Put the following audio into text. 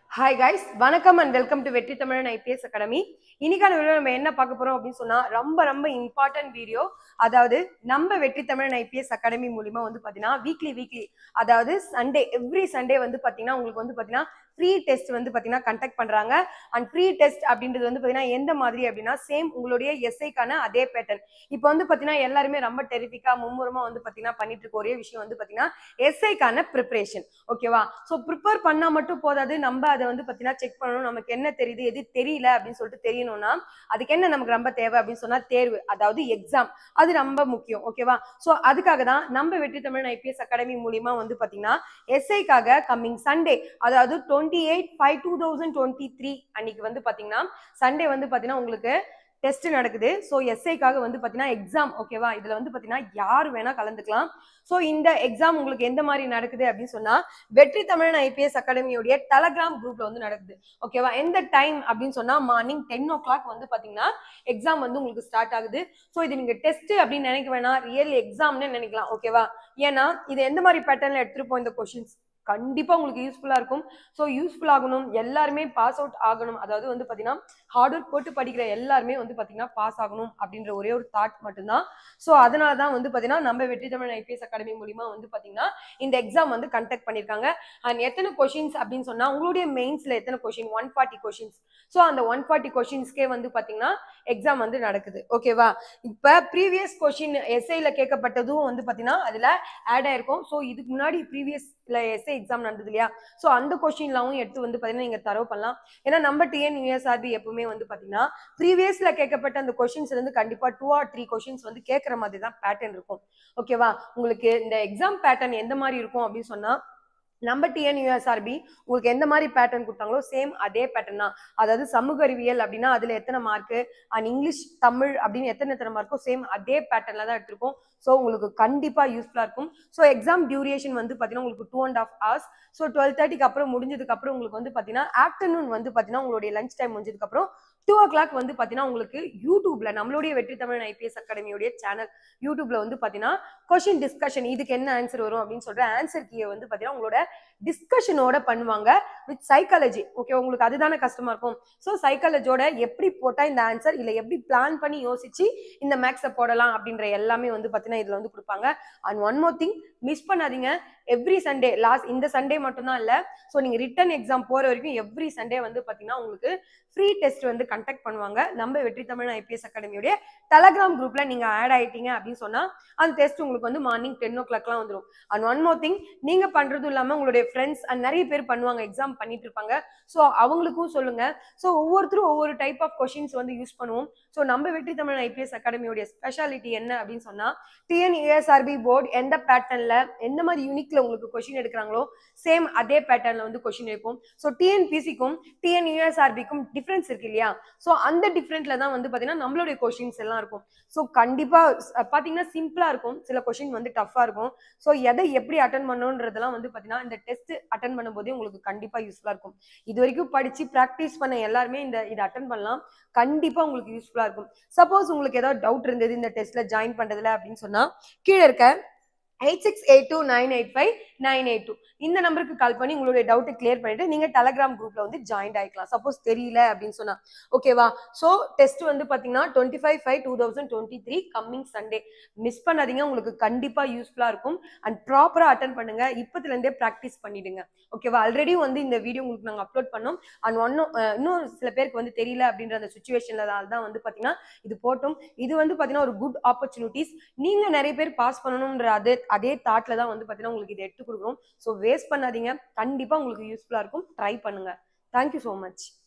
hi guys வணக்கம் and welcome to Vetri Tamizhan IPS academy இன்னைக்கான video நம்ம என்ன பார்க்க போறோம் அப்படின்னு சொன்னா ரொம்ப ரொம்ப இம்பார்ட்டன்ட் வீடியோ அதாவது நம்ம வெற்றி தமிழன் ஐபிஎஸ் அகாடமி மூலியமா வந்து பாத்தீங்கன்னா வீக்லி வீக்லி அதாவது சண்டே எவ்ரி சண்டே வந்து பாத்தீங்கன்னா உங்களுக்கு வந்து பாத்தீங்கன்னா ஃப்ரீ டெஸ்ட் வந்து பாத்தீங்கன்னா கண்டக்ட் பண்றாங்க அண்ட் ஃப்ரீ டெஸ்ட் அப்படின்றது வந்து பாத்தீங்கன்னா எந்த மாதிரி அப்படின்னா சேம் உங்களுடைய எஸ்ஐக்கான அதே பேட்டர்ன் இப்போ வந்து பாத்தீங்கன்னா எல்லாருமே ரொம்ப டெரிஃபிக்கா மும்முரமா வந்து பாத்தீங்கன்னா பண்ணிட்டு இருக்க ஒரே விஷயம் வந்து பாத்தீங்கன்னா எஸ்ஐக்கான ப்ரிப்பரேஷன் ஓகேவா ஸோ ப்ரிப்பேர் பண்ணா மட்டும் போதாது நம்ம அதை வந்து பாத்தீங்கன்னா செக் பண்ணணும் நமக்கு என்ன தெரியுது எது தெரியல அப்படின்னு சொல்லிட்டு தெரியணும்னா அதுக்கு என்ன நமக்கு ரொம்ப தேவை அப்படின்னு சொன்னா தேர்வு அதாவது எக்ஸாம் அது ரொம்ப முக்கியம் ஓகேவா ஸோ அதுக்காக தான் நம்ம வெற்றி தமிழ் ஐபிஎஸ் அகாடமி மூலியமா வந்து பாத்தீங்கன்னா எஸ்ஐக்காக கம்மிங் சண்டே அதாவது twenty eight five two thousand twenty three அன்னைக்கு வந்து பாத்தீங்கன்னா சண்டே வந்து பாத்தீங்கன்னா உங்களுக்கு டெஸ்ட் நடக்குது ஸோ எஸ்ஐக்காக வந்து பார்த்தீங்கன்னா எக்ஸாம் ஓகேவா இதில் வந்து பார்த்தீங்கன்னா யார் வேணா கலந்துக்கலாம் ஸோ இந்த எக்ஸாம் உங்களுக்கு எந்த மாதிரி நடக்குது அப்படின்னு சொன்னால் வெற்றி தமிழன் ஐபிஎஸ் அகாடமியோடைய டெலகிராம் குரூப்ல வந்து நடக்குது ஓகேவா எந்த டைம் அப்படின்னு சொன்னால் மார்னிங் டென் ஓ கிளாக் வந்து பார்த்தீங்கன்னா எக்ஸாம் வந்து உங்களுக்கு ஸ்டார்ட் ஆகுது ஸோ இது நீங்கள் டெஸ்ட் அப்படின்னு நினைக்க வேணாம் ரியல் எக்ஸாம்னு நினைக்கலாம் ஓகேவா ஏன்னா இது எந்த மாதிரி பேட்டர்னில் எடுத்துகிட்டு போய் இந்த கொஷின்ஸ் கண்டிப்பா உங்களுக்கு யூஸ்ஃபுல்லா இருக்கும் ஸோ யூஸ்ஃபுல் ஆகணும் எல்லாருமே பாஸ் அவுட் ஆகணும் அதாவது வந்து பாத்தீங்கன்னா ஹார்ட் ஒர்க் போட்டு படிக்கிற எல்லாருமே வந்து பாத்தீங்கன்னா பாஸ் ஆகணும் அப்படின்ற ஒரே ஒரு தாட் மட்டும்தான் ஸோ அதனால தான் வந்து பாத்தீங்கன்னா நம்ம வெற்றி தமிழ் ஐபிஎஸ் அகாடமி மூலியமா வந்து பாத்தீங்கன்னா இந்த எக்ஸாம் வந்து கண்டக்ட் பண்ணிருக்காங்க அண்ட் எத்தனை கொஷின்ஸ் அப்படின்னு சொன்னா உங்களுடைய மெயின்ஸ்ல எத்தனை question one forty questions so அந்த ஒன் ஃபார்ட்டி கொஷின்ஸ்க்கே வந்து பாத்தீங்கன்னா எக்ஸாம் வந்து நடக்குது ஓகேவா இப்ப ப்ரீவியஸ் கொஷின் எஸ்ஐல கேட்கப்பட்டதும் வந்து பாத்தீங்கன்னா அதுல ஆட் ஆயிருக்கும் ஸோ இதுக்கு முன்னாடி ப்ரீவியஸ்ல எஸ்ஐ எக்ஸாம் நடந்தது இல்லையா ஸோ அந்த கொஷின்லாவும் எடுத்து வந்து பாத்தீங்கன்னா நீங்க தரவு பண்ணலாம் ஏன்னா நம்ம டிஎன் யூஎஸ்ஆர்பி எப்பவுமே வந்து பாத்தீங்கன்னா ப்ரீவியஸ்ல கேட்கப்பட்ட அந்த கொஷின்ஸ்ல இருந்து கண்டிப்பா டூ ஆர் த்ரீ கொஷின்ஸ் வந்து கேட்கற மாதிரி தான் பேட்டர்ன் இருக்கும் ஓகேவா உங்களுக்கு இந்த எக்ஸாம் பேட்டர்ன் எந்த மாதிரி இருக்கும் அப்படின்னு சொன்னா நம்ம டிஎன்யூஎஸ்ஆர்பி உங்களுக்கு எந்த மாதிரி பேட்டர்ன் கொடுத்தாங்களோ சேம் அதே பேட்டர்ன் தான் அதாவது சமூக அறிவியல் அப்படின்னா அதுல எத்தனை மார்க்கு அண்ட் இங்கிலீஷ் தமிழ் அப்படின்னு எத்தனை எத்தனை மார்க்கோ சேம் அதே பேட்டர்ல தான் எடுத்திருக்கோம் ஸோ உங்களுக்கு கண்டிப்பா யூஸ்ஃபுல்லா இருக்கும் ஸோ எக்ஸாம் டியூரேஷன் வந்து பாத்தீங்கன்னா உங்களுக்கு two and half hours so twelve தேர்ட்டிக்கு அப்புறம் முடிஞ்சதுக்கு அப்புறம் உங்களுக்கு வந்து பாத்தீங்கன்னா ஆஃப்டர்நூன் வந்து பாத்தீங்கன்னா உங்களுடைய லஞ்ச் டைம் முடிஞ்சதுக்கு அப்புறம் டூ ஓ கிளாக் வந்து பாத்தீங்கன்னா உங்களுக்கு யூடியூப்ல நம்மளுடைய வெற்றி தமிழ் ஐபிஎஸ் அகாடமியோடைய சேனல் யூடியூப்ல வந்து பாத்தீங்கன்னா கொஷின் டிஸ்கஷன் இதுக்கு என்ன ஆன்சர் வரும் அப்படின்னு சொல்ற ஆன்சர் கீயை வந்து பாத்தீங்கன்னா உங்களோட டிஸ்கஷனோட பண்ணுவாங்க வித் சைக்காலஜி ஓகே உங்களுக்கு அதுதானே கஷ்டமா இருக்கும் ஸோ சைக்காலஜியோட எப்படி போட்டா இந்த ஆன்சர் இல்லை எப்படி பிளான் பண்ணி யோசிச்சு இந்த மேக்ஸை போடலாம் அப்படின்ற எல்லாமே வந்து பாத்தீங்கன்னா இதுல வந்து கொடுப்பாங்க and one more thing miss பண்ணாதீங்க எவ்ரி சண்டே லாஸ்ட் இந்த சண்டே மட்டும்தான் இல்லை ஸோ நீங்க ரிட்டன் எக்ஸாம் போற வரைக்கும் எவ்ரி சண்டே வந்து பாத்தீங்கன்னா உங்களுக்கு ஃப்ரீ டெஸ்ட் வந்து கண்டக்ட் பண்ணுவாங்க நம்ம வெற்றி தமிழ் ஐபிஎஸ் அகாடமியோடைய டெலகிராம் குரூப்ல நீங்க ஆட் ஆயிட்டீங்க அப்படின்னு சொன்னா அந்த டெஸ்ட் உங்களுக்கு வந்து மார்னிங் டென் ஓ கிளாக்லாம் வந்துடும் அண்ட் ஒன் மோர் திங் நீங்க பண்றதும் இல்லாம உங்களுடைய ஃப்ரெண்ட்ஸ் அண்ட் நிறைய பேர் பண்ணுவாங்க எக்ஸாம் பண்ணிட்டு இருப்பாங்க ஸோ அவங்களுக்கும் சொல்லுங்க ஸோ ஒவ்வொருத்தரும் ஒவ்வொரு டைப் ஆஃப் கொஷின்ஸ் வந்து யூஸ் பண்ணுவோம் ஸோ நம்ம வெற்றி தமிழ் ஐபிஎஸ் அகாடமியோடைய ஸ்பெஷாலிட்டி என்ன அப்படின்னு சொன்னா டிஎன் யூஎஸ்ஆர்பி போர்டு எந்த பேட்டர்ன்ல எந்த மாதிரி யூனிக்ல உங்களுக்கு கொஷின் எடுக்கிறாங்களோ சேம் அதே பேட்டர்ன்ல வந்து கொஷின் இருக்கும் ஸோ டிஎன்பிசிக்கும் டிஎன் யூஎஸ்ஆர்பிக்கும் டிஃப்ரென்ஸ் இருக்கு இல்லையா ஸோ அந்த டிஃப்ரெண்ட்ல தான் வந்து பாத்தீங்கன்னா நம்மளுடைய கொஷின்ஸ் எல்லாம் இருக்கும் ஸோ கண்டிப்பா அஹ், பாத்தீங்கன்னா சிம்பிளா இருக்கும் சில கொஷின் வந்து டஃபா இருக்கும் ஸோ எதை எப்படி அட்டன் பண்ணணுன்றதெல்லாம் வந்து பாத்தீங்கன்னா இந்த டெஸ்ட் அட்டன் பண்ணும்போதே உங்களுக்கு கண்டிப்பா யூஸ்ஃபுல்லா இருக்கும் இது வரைக்கும் படிச்சு ப்ராக்டிஸ் பண்ண எல்லாருமே இந்த இதை அட்டன் பண்ணலாம் கண்டிப்பா உங்களுக்கு யூஸ்ஃபுல்லா இருக்கும் சப்போஸ் உங்களுக்கு ஏதாவது டவுட் இருந்தது இந்த டெஸ்ட்ல ஜாயின் பண்றதுல அப்படின்னு சொன்னா கீழே இருக்க eight six eight two nine eight five nine eight two இந்த நம்பருக்கு கால் பண்ணி உங்களுடைய டவுட்டை கிளியர் பண்ணிட்டு நீங்க டெலகிராம் குரூப்ல வந்து ஜாயின் ஆயிக்கலாம் சப்போஸ் தெரியல அப்படின்னு சொன்னா ஓகேவா ஸோ டெஸ்ட் வந்து பாத்தீங்கன்னா twenty five five two thousand twenty three coming Sunday miss பண்ணாதீங்க உங்களுக்கு கண்டிப்பா யூஸ்ஃபுல்லா இருக்கும் அண்ட் ப்ராப்பரா அட்டன் பண்ணுங்க இப்பத்துல இருந்தே ப்ராக்டிஸ் பண்ணிடுங்க ஓகேவா ஆல்ரெடி வந்து இந்த வீடியோ உங்களுக்கு நாங்கள் அப்லோட் பண்ணோம் அண்ட் ஒன்னும் இன்னும் சில பேருக்கு வந்து தெரியல அப்படின்ற அந்த சுச்சுவேஷன்ல தான் வந்து பாத்தீங்கன்னா இது போட்டோம் இது வந்து பாத்தீங்கன்னா ஒரு குட் ஆப்பர்ச்சுனிட்டிஸ் நீங்க நிறைய பேர் பாஸ் பண்ணணும்ன்ற அதே அதே தாட்ல தான் வந்து பாத்தீங்கன்னா உங்களுக்கு இதை எடுத்து கொடுக்குறோம் ஸோ வேஸ்ட் பண்ணாதீங்க கண்டிப்பா உங்களுக்கு யூஸ்ஃபுல்லா இருக்கும் ட்ரை பண்ணுங்க தேங்க்யூ ஸோ மச்